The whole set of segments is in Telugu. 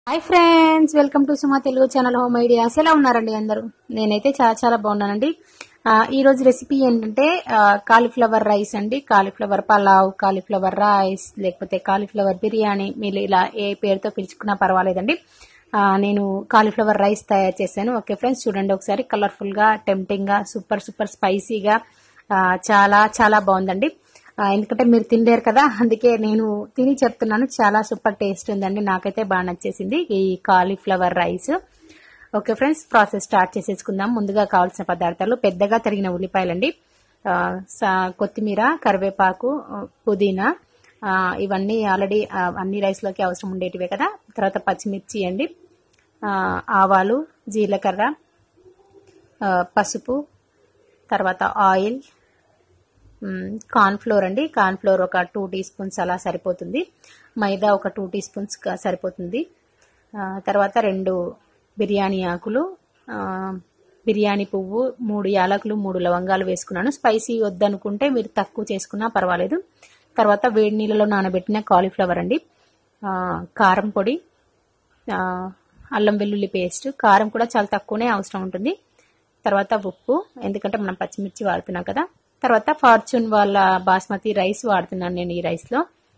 hi friends welcome to Suma Telugu channel home ideas ఎలా ఉన్నారండి అందరూ నేనైతే చాలా చాలా బాగున్నానండి ఆ, ఈ రోజు రెసిపీ ఏంటంటే కాలీఫ్లవర్ రైస్ అండి కాలీఫ్లవర్ పలావ్ కాలీఫ్లవర్ రైస్ లేకపోతే కాలీఫ్లవర్ బిర్యానీ మీరు ఇలా ఏ పేరుతో పిలుచుకున్నా పర్వాలేదండి ఆ, నేను కాలీఫ్లవర్ రైస్ తయారు చేశాను ఓకే ఫ్రెండ్స్ చూడండి ఒకసారి కలర్ఫుల్ గా టెంప్టింగ్ గా సూపర్ సూపర్ స్పైసీగా ఆ, చాలా చాలా బాగుందండి ఆ, ఎందుకంటే మీరు తినలేరు కదా అందుకే నేను తిని చెప్తున్నాను చాలా సూపర్ టేస్ట్ ఉందండి నాకైతే బాగా నచ్చేసింది ఈ cauliflower rice okay friends process start చేసేసుకుందాం ముందుగా కావాల్సిన పదార్థాలు పెద్దగా తరిగిన ఉల్లిపాయలండి ఆ, సా- కొత్తిమీర కరివేపాకు ఆ, పుదీనా ఆ, ఇవన్నీ ఆల్రెడీ ఆ, అన్ని రైస్లోకి అవసరం ఉండేటివే కదా తర్వాత పచ్చిమిర్చి అండి ఆ, ఆవాలు జీలకర్ర ఆ, పసుపు తర్వాత ఆయిల్ కార్న్ ఫ్లోర్ అండి కార్న్ ఫ్లోర్ ఒక టూ టీ స్పూన్స్ అలా సరిపోతుంది మైదా ఒక టూ టీ స్పూన్స్ క- సరిపోతుంది ఆ, తర్వాత రెండు బిర్యానీ ఆకులు ఆ, బిర్యానీ పువ్వు మూడు యాలకులు మూడు లవంగాలు వేసుకున్నాను స్పైసీ వద్దనుకుంటే మీరు తక్కువ చేసుకున్నా పర్వాలేదు తర్వాత వేడి నీళ్ళలో నానబెట్టిన కాలీఫ్లవర్ అండి ఆ, కారం పొడి ఆ, అల్లం వెల్లుల్లి పేస్ట్ కారం కూడా చాలా తక్కువనే అవసరం ఉంటుంది తర్వాత ఉప్పు ఎందుకంటే మనం పచ్చిమిర్చి వాడుతున్నాం కదా తర్వాత ఫార్చ్యూన్ వాళ్ళ బాస్మతి రైస్ వాడుతున్నాను నేను ఈ రైస్లో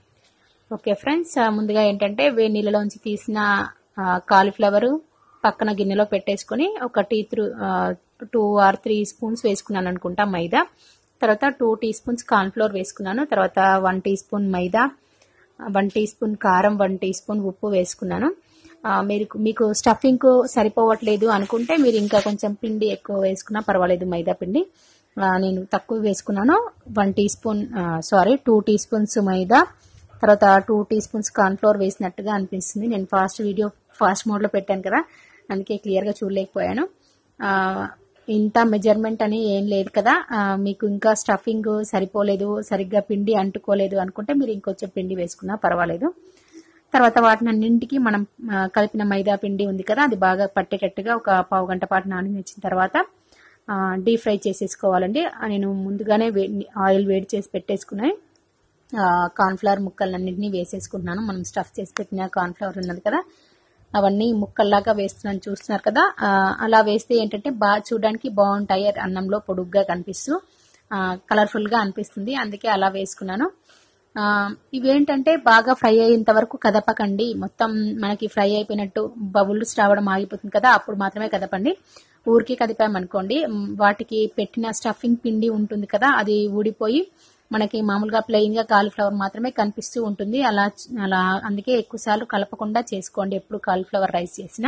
ఓకే ఫ్రెండ్స్ ఆ, ముందుగా ఏంటంటే వేడి నీళ్ళలోంచి తీసిన కాలీఫ్లవర్ పక్కన గిన్నెలో పెట్టేసుకొని ఒక tea through two or three spoons వేసుకున్నాను అనుకుంటా మైదా తర్వాత టూ టీ స్పూన్స్ కార్న్ఫ్లోర్ వేసుకున్నాను తర్వాత వన్ టీ స్పూన్ మైదా వన్ టీ స్పూన్ కారం వన్ టీ స్పూన్ ఉప్పు వేసుకున్నాను ఆ, మీరు మీకు స్టఫింగ్ సరిపోవట్లేదు అనుకుంటే మీరు ఇంకా కొంచెం పిండి ఎక్కువ వేసుకున్నా పర్వాలేదు మైదా పిండి ఆ, నేను తక్కువ వేసుకున్నాను one teaspoon sorry two teaspoons మైదా తర్వాత టూ టీ స్పూన్స్ కార్న్ఫ్లోర్ వేసినట్టుగా అనిపిస్తుంది నేను ఫాస్ట్ వీడియో ఫాస్ట్ మోడ్లో పెట్టాను కదా అందుకే క్లియర్గా చూడలేకపోయాను ఆ, ఇంత మెజర్మెంట్ అని ఏం లేదు కదా ఆ, మీకు ఇంకా స్టఫింగ్ సరిపోలేదు సరిగ్గా పిండి అంటుకోలేదు అనుకుంటే మీరు ఇంకొంచెం పిండి వేసుకున్నా పర్వాలేదు తర్వాత వాటిని అన్నింటికి మనం ఆ, కలిపిన మైదా పిండి ఉంది కదా అది బాగా పట్టేటట్టుగా ఒక పావు గంట పాటు నాననిచ్చిన తర్వాత డీప్ ఫ్రై చేసేసుకోవాలండి ఆ, నేను ముందుగానే వే ఆయిల్ వేడి చేసి పెట్టేసుకున్నాయి కార్న్ఫ్లవర్ ముక్కలన్నింటినీ వేసేసుకుంటున్నాను మనం స్టఫ్ చేసి పెట్టిన కార్న్ఫ్లవర్ ఉన్నది కదా అవన్నీ ముక్కల్లాగా వేస్తున్నాను చూస్తున్నారు కదా ఆ, అలా వేస్తే ఏంటంటే బాగా చూడడానికి బాగుంటాయి అన్నంలో పొడుగ్గా కనిపిస్తూ కలర్ఫుల్ గా అనిపిస్తుంది అందుకే అలా వేసుకున్నాను ఆ, ఇవేంటంటే బాగా ఫ్రై అయ్యేంత వరకు కదపకండి మొత్తం మనకి ఫ్రై అయిపోయినట్టు బబుల్స్ రావడం ఆగిపోతుంది కదా అప్పుడు మాత్రమే కదపండి ఊరికి కదిపామనుకోండి మ్, వాటికి పెట్టిన స్టఫింగ్ పిండి ఉంటుంది కదా అది ఊడిపోయి మనకి మామూలుగా ప్లెయిన్ గా కాలీఫ్లవర్ మాత్రమే కనిపిస్తూ ఉంటుంది అలా అలా అందుకే ఎక్కువసార్లు కలపకుండా చేసుకోండి ఎప్పుడు కాలీఫ్లవర్ రైస్ చేసినా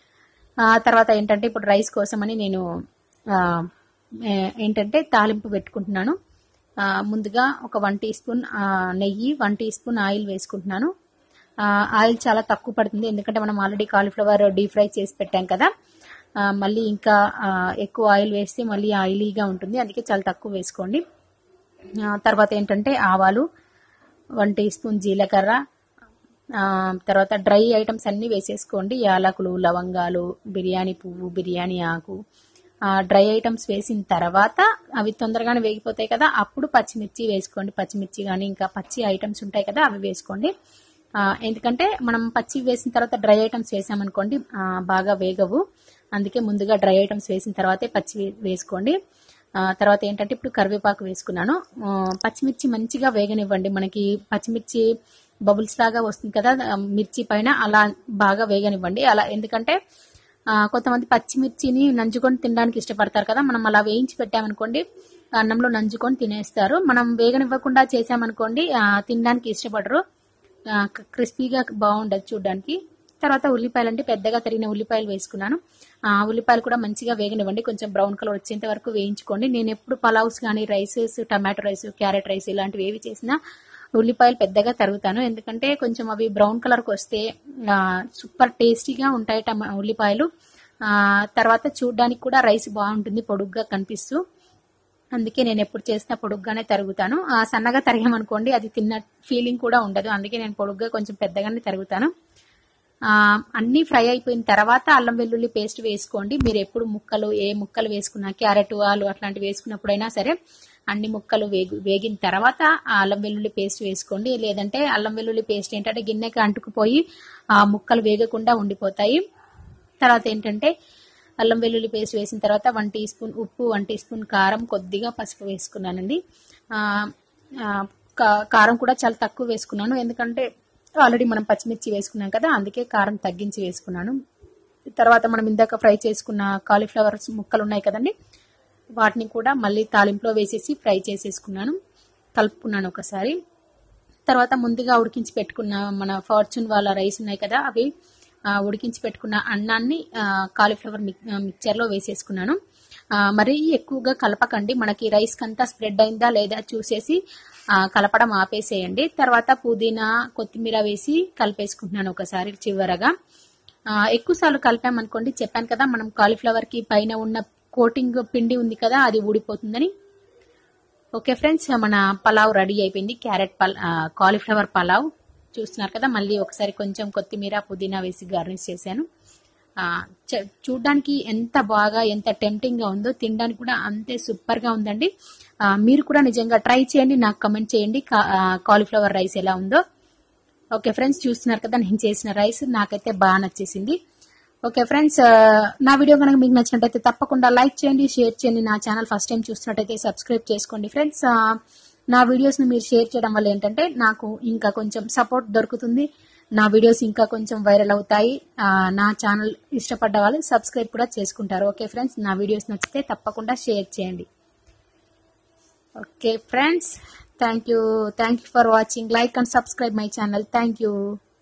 ఆ తర్వాత ఏంటంటే ఇప్పుడు రైస్ కోసమని నేను ఆ, ఏ- ఏంటంటే తాలింపు పెట్టుకుంటున్నాను ఆ, ముందుగా ఒక వన్ టీ స్పూన్ ఆ, నెయ్యి వన్ టీ స్పూన్ ఆయిల్ వేసుకుంటున్నాను ఆ, ఆయిల్ చాలా తక్కువ పడుతుంది ఎందుకంటే మనం ఆల్రెడీ కాలీఫ్లవర్ డీప్ ఫ్రై చేసి పెట్టాం కదా ఆ, మళ్ళీ ఇంకా ఆ, ఎక్కువ ఆయిల్ వేస్తే మళ్ళీ ఆయిలీగా ఉంటుంది అందుకే చాలా తక్కువ వేసుకోండి ఆ, తర్వాత ఏంటంటే ఆవాలు వన్ టీ స్పూన్ జీలకర్ర ఆ, తర్వాత డ్రై ఐటమ్స్ అన్ని వేసేసుకోండి యాలకులు లవంగాలు బిర్యానీ పువ్వు బిర్యానీ ఆకు ఆ, డ్రై ఐటమ్స్ వేసిన తర్వాత అవి తొందరగానే వేగిపోతాయి కదా అప్పుడు పచ్చిమిర్చి వేసుకోండి పచ్చిమిర్చి కానీ ఇంకా పచ్చి ఐటమ్స్ ఉంటాయి కదా అవి వేసుకోండి ఆ, ఎందుకంటే మనం పచ్చి వేసిన తర్వాత డ్రై ఐటమ్స్ వేసామనుకోండి ఆ, బాగా వేగవు అందుకే ముందుగా డ్రై ఐటమ్స్ వేసిన తర్వాతే పచ్చి వే- వేసుకోండి ఆ, తర్వాత ఏంటంటే ఇప్పుడు కరివేపాకు వేసుకున్నాను ఆ, పచ్చిమిర్చి మంచిగా వేగనివ్వండి మనకి పచ్చిమిర్చి బబుల్స్ లాగా వస్తుంది కదా ఆ, మిర్చి పైన అలా బాగా వేగనివ్వండి అలా ఎందుకంటే ఆ, కొంతమంది పచ్చిమిర్చిని నంజుకొని తినడానికి ఇష్టపడతారు కదా మనం అలా వేయించి పెట్టామనుకోండి అన్నంలో నంజుకొని తినేస్తారు మనం వేగనివ్వకుండా చేసామనుకోండి ఆ, తినడానికి ఇష్టపడరు ఆ, క- క్రిస్పీగా బాగుండదు చూడడానికి తర్వాత ఉల్లిపాయలు అంటే పెద్దగా తరిగిన ఉల్లిపాయలు వేసుకున్నాను ఆ ఉల్లిపాయలు కూడా మంచిగా వేగనివ్వండి కొంచెం బ్రౌన్ కలర్ వచ్చేంత వరకు వేయించుకోండి నేను ఎప్పుడు పలావ్స్ కానీ rices tomato rice carrot rice ఇలాంటివి ఏవి చేసినా ఉల్లిపాయలు పెద్దగా తరుగుతాను ఎందుకంటే కొంచెం అవి బ్రౌన్ కలర్కి వస్తే ఆ, సూపర్ టేస్టీగా ఉంటాయి టమా ఉల్లిపాయలు ఆ, తర్వాత చూడడానికి కూడా రైస్ బాగుంటుంది పొడుగ్గా కనిపిస్తూ అందుకే నేను ఎప్పుడు చేసినా పొడుగ్గానే తరుగుతాను ఆ, సన్నగా తరిగామనుకోండి అది తిన్న ఫీలింగ్ కూడా ఉండదు అందుకే నేను పొడుగ్గా కొంచెం పెద్దగానే తరుగుతాను ఆ, అన్నీ ఫ్రై అయిపోయిన తర్వాత అల్లం వెల్లుల్లి పేస్ట్ వేసుకోండి మీరు ఎప్పుడు ముక్కలు ఏ ముక్కలు వేసుకున్నా క్యారెట్ ఆలు అట్లాంటివి వేసుకున్నప్పుడైనా సరే అన్ని ముక్కలు వేగు వేగిన తర్వాత ఆ అల్లం వెల్లుల్లి పేస్ట్ వేసుకోండి లేదంటే అల్లం వెల్లుల్లి పేస్ట్ ఏంటంటే గిన్నెకి అంటుకుపోయి ఆ ముక్కలు వేగకుండా ఉండిపోతాయి తర్వాత ఏంటంటే అల్లం వెల్లుల్లి పేస్ట్ వేసిన తర్వాత వన్ టీ స్పూన్ ఉప్పు వన్ టీ స్పూన్ కారం కొద్దిగా పసుపు వేసుకున్నానండి ఆ, ఆ, కా- కారం కూడా చాలా తక్కువ వేసుకున్నాను ఎందుకంటే ఆల్రెడీ మనం పచ్చిమిర్చి వేసుకున్నాం కదా అందుకే కారం తగ్గించి వేసుకున్నాను తర్వాత మనం ఇందాక ఫ్రై చేసుకున్న కాలీఫ్లవర్ ముక్కలు ఉన్నాయి కదండి వాటిని కూడా మళ్ళీ తాలింపులో వేసేసి ఫ్రై చేసేసుకున్నాను కలుపుకున్నాను ఒకసారి తర్వాత ముందుగా ఉడికించి పెట్టుకున్న మన ఫార్చ్యూన్ వాళ్ళ రైస్ ఉన్నాయి కదా అవి ఆ, ఉడికించి పెట్టుకున్న అన్నాన్ని ఆ, కాలీఫ్లవర్ మిక్- ఆ, మిక్చర్లో వేసేసుకున్నాను ఆ, మరీ ఎక్కువగా కలపకండి మనకి రైస్ కంతా స్ప్రెడ్ అయిందా లేదా చూసేసి ఆ, కలపడం ఆపేసేయండి తర్వాత పుదీనా కొత్తిమీర వేసి కలిపేసుకుంటున్నాను ఒకసారి చివరగా ఆ, ఎక్కువసార్లు కలిపామనుకోండి చెప్పాను కదా మనం కాలీఫ్లవర్ కి పైన ఉన్న కోటింగ్ పిండి ఉంది కదా అది ఊడిపోతుందని ఓకే ఫ్రెండ్స్ మన పలావ్ రెడీ అయిపోయింది క్యారెట్ పల్ ఆ, కాలీఫ్లవర్ పలావ్ చూస్తున్నారు కదా మళ్ళీ ఒకసారి కొంచెం కొత్తిమీర పుదీనా వేసి గార్నిష్ చేశాను ఆ, చ- చూడ్డానికి ఎంత బాగా ఎంత టెంప్టింగ్ గా ఉందో తినడానికి కూడా అంతే సూపర్ గా ఉందండి ఆ, మీరు కూడా నిజంగా ట్రై చేయండి నాకు కమెంట్ చేయండి కా- ఆ, కాలీఫ్లవర్ రైస్ ఎలా ఉందో ఓకే ఫ్రెండ్స్ చూస్తున్నారు కదా నేను చేసిన రైస్ నాకైతే బాగా నచ్చేసింది ఓకే ఫ్రెండ్స్ ఆ, నా వీడియో కనుక మీకు నచ్చినట్టయితే తప్పకుండా లైక్ చేయండి షేర్ చేయండి నా ఛానల్ ఫస్ట్ టైం చూస్తున్నట్టయితే సబ్స్క్రైబ్ చేసుకోండి ఫ్రెండ్స్ ఆ, నా వీడియోస్ని మీరు షేర్ చేయడం వల్ల ఏంటంటే నాకు ఇంకా కొంచెం సపోర్ట్ దొరుకుతుంది నా వీడియోస్ ఇంకా కొంచెం వైరల్ అవుతాయి ఆ, నా ఛానల్ ఇష్టపడ్డ వాళ్ళు సబ్స్క్రైబ్ కూడా చేసుకుంటారు ఓకే ఫ్రెండ్స్ నా వీడియోస్ నచ్చితే తప్పకుండా షేర్ చేయండి okay friends thank you thank you for watching like and subscribe my channel thank you